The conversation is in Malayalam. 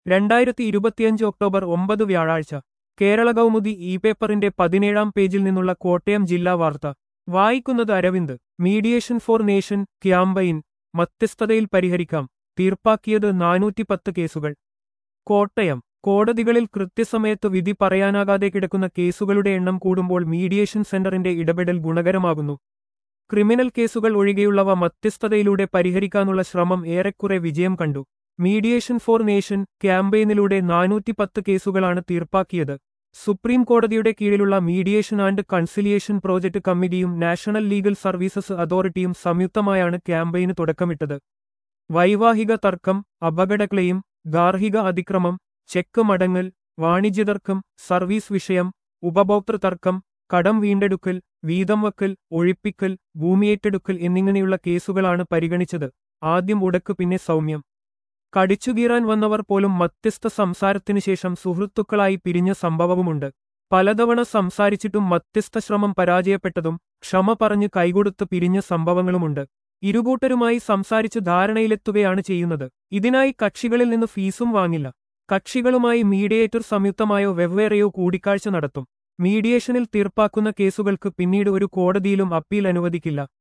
രണ്ടായിരത്തി ഇരുപത്തിയഞ്ച് ഒക്ടോബർ ഒമ്പത് വ്യാഴാഴ്ച കേരള കൗമുദി ഇ പേപ്പറിന്റെ പതിനേഴാം പേജിൽ നിന്നുള്ള കോട്ടയം ജില്ലാ വാർത്ത വായിക്കുന്നത് Aravind mediation for nation campaign മധ്യസ്ഥതയിൽ പരിഹരിക്കാം തീർപ്പാക്കിയത് നാനൂറ്റിപ്പത്ത് കേസുകൾ കോട്ടയം കോടതികളിൽ കൃത്യസമയത്ത് വിധി പറയാനാകാതെ കിടക്കുന്ന കേസുകളുടെ എണ്ണം കൂടുമ്പോൾ മീഡിയേഷൻ സെന്ററിന്റെ ഇടപെടൽ ഗുണകരമാകുന്നു ക്രിമിനൽ കേസുകൾ ഒഴികെയുള്ളവ മധ്യസ്ഥതയിലൂടെ പരിഹരിക്കാനുള്ള ശ്രമം ഏറെക്കുറെ വിജയം കണ്ടു മീഡിയേഷൻ ഫോർ നേഷൻ ക്യാമ്പയിനിലൂടെ നാനൂറ്റിപ്പത്ത് കേസുകളാണ് തീർപ്പാക്കിയത് സുപ്രീം കോടതിയുടെ കീഴിലുള്ള മീഡിയേഷൻ ആൻഡ് കൺസിലിയേഷൻ പ്രോജക്ട് കമ്മിറ്റിയും നാഷണൽ ലീഗൽ സർവീസസ് അതോറിറ്റിയും സംയുക്തമായാണ് ക്യാമ്പയിന് തുടക്കമിട്ടത് വൈവാഹിക തർക്കം അപകടക്ലെയും ഗാർഹിക അതിക്രമം ചെക്ക് മടങ്ങൽ വാണിജ്യതർക്കം സർവീസ് വിഷയം ഉപഭോക്തൃ തർക്കം കടം വീണ്ടെടുക്കൽ വീതം വക്കൽ ഒഴിപ്പിക്കൽ ഭൂമിയേറ്റെടുക്കൽ എന്നിങ്ങനെയുള്ള കേസുകളാണ് പരിഗണിച്ചത് ആദ്യം ഉടക്ക് പിന്നെ സൗമ്യം കടിച്ചുകീറാൻ വന്നവർ പോലും മധ്യസ്ഥ സംസാരത്തിനു ശേഷം സുഹൃത്തുക്കളായി പിരിഞ്ഞ സംഭവവുമുണ്ട് പലതവണ സംസാരിച്ചിട്ടും മധ്യസ്ഥ ശ്രമം പരാജയപ്പെട്ടതും ക്ഷമ പറഞ്ഞ് കൈകൊടുത്ത് പിരിഞ്ഞ സംഭവങ്ങളുമുണ്ട് ഇരുകൂട്ടരുമായി സംസാരിച്ച് ധാരണയിലെത്തുകയാണ് ചെയ്യുന്നത് ഇതിനായി കക്ഷികളിൽ നിന്ന് ഫീസും വാങ്ങില്ല കക്ഷികളുമായി മീഡിയേറ്റർ സംയുക്തമായോ വെവ്വേറെയോ കൂടിക്കാഴ്ച നടത്തും മീഡിയേഷനിൽ തീർപ്പാക്കുന്ന കേസുകൾക്ക് പിന്നീട് ഒരു കോടതിയിലും അപ്പീൽ അനുവദിക്കില്ല